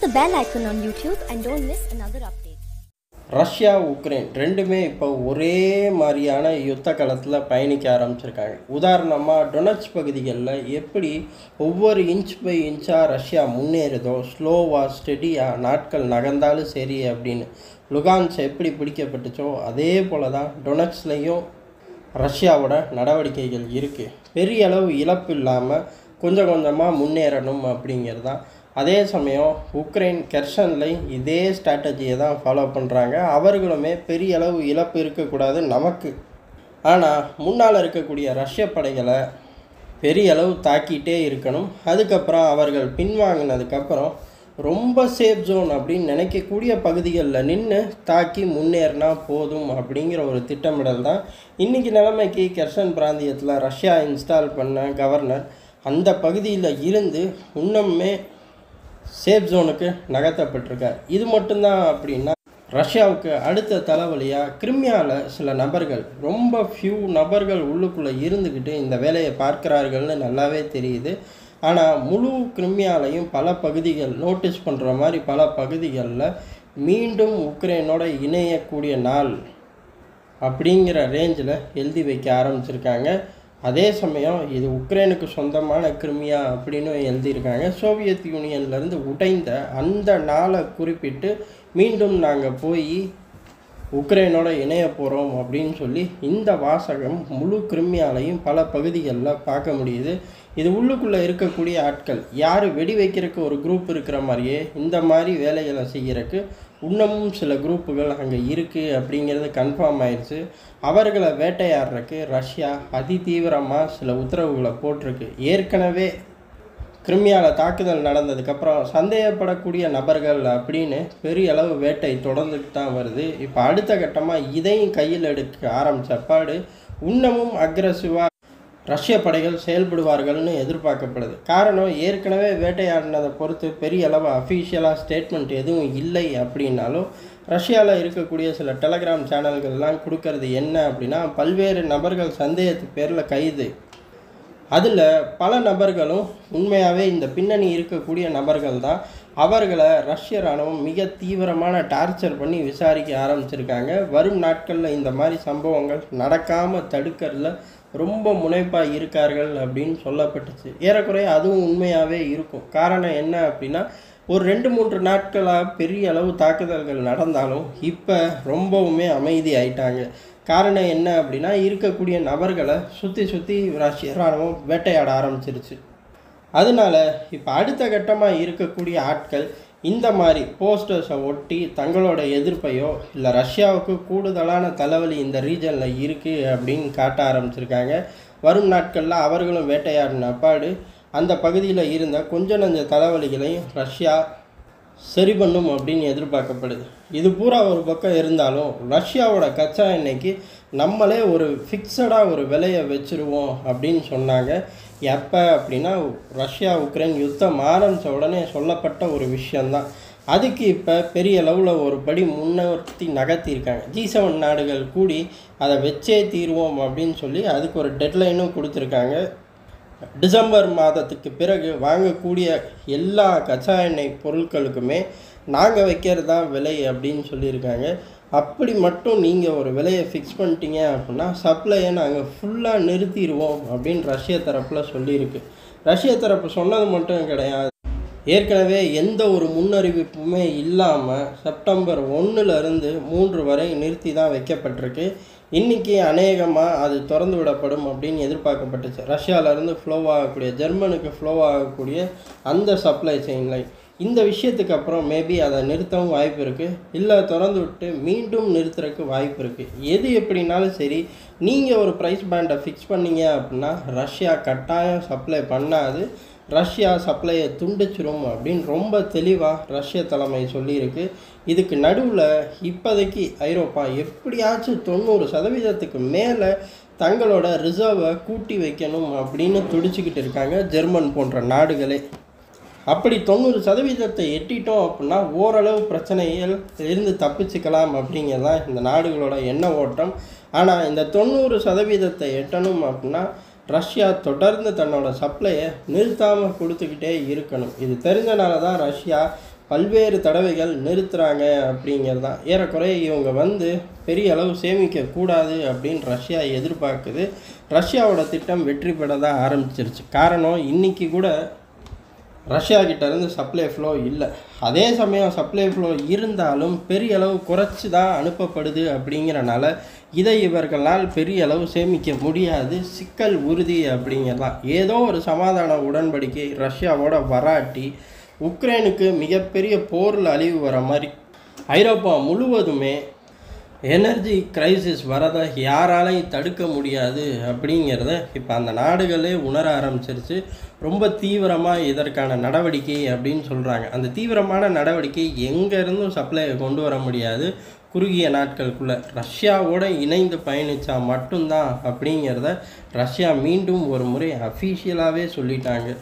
the bell icon on YouTube and don't miss another update. Russia Ukraine ரெண்டுமே இப்போ ஒரே மாதிரியான யுத்த களத்தில் பயணிக்க ஆரம்பிச்சிருக்காங்க உதாரணமாக டொனட்ஸ் பகுதிகளில் எப்படி ஒவ்வொரு இன்ச் பை இன்ச்சாக ரஷ்யா முன்னேறுதோ ஸ்லோவாக ஸ்டெடியாக நாட்கள் நகர்ந்தாலும் சரி அப்படின்னு லுகான்ஸ் எப்படி பிடிக்கப்பட்டுச்சோ அதே போல தான் டொனட்ஸ்லேயும் ரஷ்யாவோட நடவடிக்கைகள் இருக்குது பெரிய அளவு இழப்பு இல்லாமல் கொஞ்சம் கொஞ்சமாக முன்னேறணும் அப்படிங்கிறது தான் அதே சமயம் உக்ரைன் கெர்ஷன்ல இதே ஸ்ட்ராட்டஜியை தான் ஃபாலோ பண்ணுறாங்க அவர்களுமே பெரிய அளவு இழப்பு இருக்கக்கூடாது நமக்கு ஆனால் முன்னால் இருக்கக்கூடிய ரஷ்ய படைகளை பெரிய அளவு தாக்கிட்டே இருக்கணும் அதுக்கப்புறம் அவர்கள் பின்வாங்கினதுக்கப்புறம் ரொம்ப சேஃப் ஜோன் அப்படின்னு நினைக்கக்கூடிய பகுதிகளில் நின்று தாக்கி முன்னேறினா போதும் அப்படிங்கிற ஒரு திட்டமிடல் தான் இன்றைக்கி நிலைமைக்கு கெர்சன் பிராந்தியத்தில் ரஷ்யா இன்ஸ்டால் பண்ண கவர்னர் அந்த பகுதியில் இருந்து இன்னுமே சேஃப் ஜோனுக்கு நகர்த்தப்பட்டிருக்கார் இது மட்டும்தான் அப்படின்னா ரஷ்யாவுக்கு அடுத்த தலைவலியாக கிரிமியாவில் சில நபர்கள் ரொம்ப ஃபியூ நபர்கள் உள்ளுக்குள்ளே இருந்துக்கிட்டு இந்த வேலையை பார்க்கிறார்கள்னு நல்லாவே தெரியுது ஆனால் முழு கிரிமியாலையும் பல பகுதிகள் நோட்டீஸ் பண்ணுற மாதிரி பல பகுதிகளில் மீண்டும் உக்ரைனோட இணையக்கூடிய நாள் அப்படிங்கிற ரேஞ்சில் எழுதி வைக்க ஆரம்பிச்சிருக்காங்க அதே சமயம் இது உக்ரைனுக்கு சொந்தமான கிருமியா அப்படின்னு எழுதியிருக்காங்க சோவியத் யூனியன்லேருந்து உடைந்த அந்த நாளை குறிப்பிட்டு மீண்டும் நாங்கள் போய் உக்ரைனோட இணைய போகிறோம் அப்படின்னு சொல்லி இந்த வாசகம் முழு கிருமியாலையும் பல பகுதிகளில் பார்க்க முடியுது இது உள்ளுக்குள்ளே இருக்கக்கூடிய ஆட்கள் யார் வெடி வைக்கிறதுக்கு ஒரு குரூப் இருக்கிற மாதிரியே இந்த மாதிரி வேலைகளை செய்கிறதுக்கு இன்னமும் சில குரூப்புகள் அங்கே இருக்குது அப்படிங்கிறது கன்ஃபார்ம் ஆயிடுச்சு அவர்களை வேட்டையாடுறதுக்கு ரஷ்யா அதிதீவிரமாக சில உத்தரவுகளை போட்டிருக்கு ஏற்கனவே கிரிமியாவில் தாக்குதல் நடந்ததுக்கப்புறம் சந்தேகப்படக்கூடிய நபர்கள் அப்படின்னு பெரிய அளவு வேட்டை தொடர்ந்துட்டு தான் வருது இப்போ அடுத்த கட்டமாக இதையும் கையில் எடுக்க ஆரம்பித்த பாடு இன்னமும் அக்ரஸிவாக ரஷ்ய படைகள் செயல்படுவார்கள்னு எதிர்பார்க்கப்படுது காரணம் ஏற்கனவே வேட்டையாடினதை பொறுத்து பெரிய அளவு அஃபீஷியலாக ஸ்டேட்மெண்ட் எதுவும் இல்லை அப்படின்னாலும் ரஷ்யாவில் இருக்கக்கூடிய சில டெலகிராம் சேனல்கள்லாம் கொடுக்கறது என்ன அப்படின்னா பல்வேறு நபர்கள் சந்தேகத்து பேரில் கைது அதில் பல நபர்களும் உண்மையாகவே இந்த பின்னணி இருக்கக்கூடிய நபர்கள் தான் அவர்களை ரஷ்ய இராணுவம் மிக தீவிரமான டார்ச்சர் பண்ணி விசாரிக்க ஆரம்பிச்சிருக்காங்க வரும் நாட்களில் இந்த மாதிரி சம்பவங்கள் நடக்காமல் தடுக்கிறதுல ரொம்ப முனைப்பாக இருக்கார்கள் அப்படின்னு சொல்லப்பட்டுச்சு ஏறக்குறைய அதுவும் உண்மையாகவே இருக்கும் காரணம் என்ன அப்படின்னா ஒரு ரெண்டு மூன்று நாட்களாக பெரிய அளவு தாக்குதல்கள் நடந்தாலும் இப்போ ரொம்பவுமே அமைதி ஆயிட்டாங்க காரணம் என்ன அப்படின்னா இருக்கக்கூடிய நபர்களை சுற்றி சுற்றி ரஷ்ய இராணுவம் வேட்டையாட ஆரம்பிச்சிருச்சு அதனால இப்போ அடுத்த கட்டமாக இருக்கக்கூடிய ஆட்கள் இந்த மாதிரி போஸ்டர்ஸை ஒட்டி தங்களோட எதிர்ப்பையோ இல்லை ரஷ்யாவுக்கு கூடுதலான தலைவலி இந்த ரீஜனில் இருக்குது அப்படின்னு காட்ட ஆரம்பிச்சிருக்காங்க வரும் நாட்களில் அவர்களும் வேட்டையாடின அப்பாடு அந்த பகுதியில் இருந்த கொஞ்ச நஞ்ச தலைவலிகளையும் ரஷ்யா சரி பண்ணும் அப்படின்னு எதிர்பார்க்கப்படுது இது பூரா ஒரு பக்கம் இருந்தாலும் ரஷ்யாவோட கச்சா எண்ணெய்க்கு நம்மளே ஒரு ஃபிக்ஸடாக ஒரு விலையை வச்சுருவோம் அப்படின்னு சொன்னாங்க எப்போ அப்படின்னா ரஷ்யா உக்ரைன் யுத்தம் ஆரம்பித்த உடனே சொல்லப்பட்ட ஒரு விஷயந்தான் அதுக்கு இப்போ பெரிய அளவில் ஒரு படி முன்னோர்த்தி நகர்த்தியிருக்காங்க ஜி செவன் நாடுகள் கூடி அதை வச்சே தீருவோம் அப்படின்னு சொல்லி அதுக்கு ஒரு டெட்லைனும் கொடுத்துருக்காங்க டிசம்பர் மாதத்துக்கு பிறகு வாங்கக்கூடிய எல்லா கச்சா எண்ணெய் பொருட்களுக்குமே நாங்கள் வைக்கிறது தான் விலை அப்படின்னு சொல்லியிருக்காங்க அப்படி மட்டும் நீங்கள் ஒரு விலையை ஃபிக்ஸ் பண்ணிட்டீங்க அப்படின்னா சப்ளையை நாங்கள் ஃபுல்லாக நிறுத்திடுவோம் அப்படின்னு ரஷ்ய தரப்பில் சொல்லியிருக்கு ரஷ்ய தரப்பு சொன்னது மட்டும் கிடையாது ஏற்கனவே எந்த ஒரு முன்னறிவிப்புமே இல்லாமல் செப்டம்பர் ஒன்றுலேருந்து மூன்று வரை நிறுத்தி தான் வைக்கப்பட்டிருக்கு இன்றைக்கி அநேகமாக அது திறந்து விடப்படும் அப்படின்னு எதிர்பார்க்கப்பட்டுச்சு ரஷ்யாவிலேருந்து ஃப்ளோ ஆகக்கூடிய ஜெர்மனுக்கு ஃப்ளோ ஆகக்கூடிய அந்த சப்ளை செயின் லைன் இந்த விஷயத்துக்கு அப்புறம் மேபி அதை நிறுத்தவும் வாய்ப்பு இருக்குது இல்லை திறந்து விட்டு மீண்டும் நிறுத்துறதுக்கு வாய்ப்பு இருக்குது எது எப்படினாலும் சரி நீங்கள் ஒரு ப்ரைஸ் பேண்டை ஃபிக்ஸ் பண்ணீங்க அப்படின்னா ரஷ்யா கட்டாயம் சப்ளை பண்ணாது ரஷ்யா சப்ளையை துண்டிச்சிரும் அப்படின்னு ரொம்ப தெளிவாக ரஷ்ய தலைமை சொல்லியிருக்கு இதுக்கு நடுவில் இப்போதைக்கு ஐரோப்பா எப்படியாச்சும் தொண்ணூறு சதவீதத்துக்கு மேலே தங்களோட ரிசர்வை கூட்டி வைக்கணும் அப்படின்னு துடிச்சுக்கிட்டு இருக்காங்க ஜெர்மன் போன்ற நாடுகளே அப்படி தொண்ணூறு சதவீதத்தை எட்டிட்டோம் அப்படின்னா ஓரளவு பிரச்சனைகள் இருந்து தப்பிச்சுக்கலாம் அப்படிங்கிறதான் இந்த நாடுகளோட எண்ண ஓட்டம் ஆனால் இந்த தொண்ணூறு சதவீதத்தை எட்டணும் அப்படின்னா ரஷ்யா தொடர்ந்து தன்னோட சப்ளையை நிறுத்தாமல் கொடுத்துக்கிட்டே இருக்கணும் இது தெரிஞ்சனால தான் ரஷ்யா பல்வேறு தடவைகள் நிறுத்துகிறாங்க அப்படிங்கிறது தான் ஏறக்குறைய இவங்க வந்து பெரிய அளவு சேமிக்க கூடாது அப்படின்னு ரஷ்யா எதிர்பார்க்குது ரஷ்யாவோட திட்டம் வெற்றி பெற தான் ஆரம்பிச்சிருச்சு காரணம் இன்னைக்கு கூட ரஷ்யா கிட்ட இருந்து சப்ளை ஃப்ளோ இல்லை அதே சமயம் சப்ளை ஃப்ளோ இருந்தாலும் பெரிய அளவு குறைச்சி தான் அனுப்பப்படுது அப்படிங்கிறனால இதை இவர்களால் பெரிய அளவு சேமிக்க முடியாது சிக்கல் உறுதி அப்படிங்கிறலாம் ஏதோ ஒரு சமாதான உடன்படிக்கை ரஷ்யாவோட வராட்டி உக்ரைனுக்கு மிகப்பெரிய போரில் அழிவு வர மாதிரி ஐரோப்பா முழுவதுமே எனர்ஜி கிரைசிஸ் வரதை யாராலையும் தடுக்க முடியாது அப்படிங்கிறத இப்போ அந்த நாடுகளே உணர ஆரம்பிச்சிருச்சு ரொம்ப தீவிரமாக இதற்கான நடவடிக்கை அப்படின்னு சொல்கிறாங்க அந்த தீவிரமான நடவடிக்கை எங்கேருந்தும் சப்ளையை கொண்டு வர முடியாது குறுகிய நாட்களுக்குள்ள ரஷ்யாவோட இணைந்து பயணித்தா மட்டும்தான் அப்படிங்கிறத ரஷ்யா மீண்டும் ஒரு முறை அஃபீஷியலாகவே சொல்லிட்டாங்க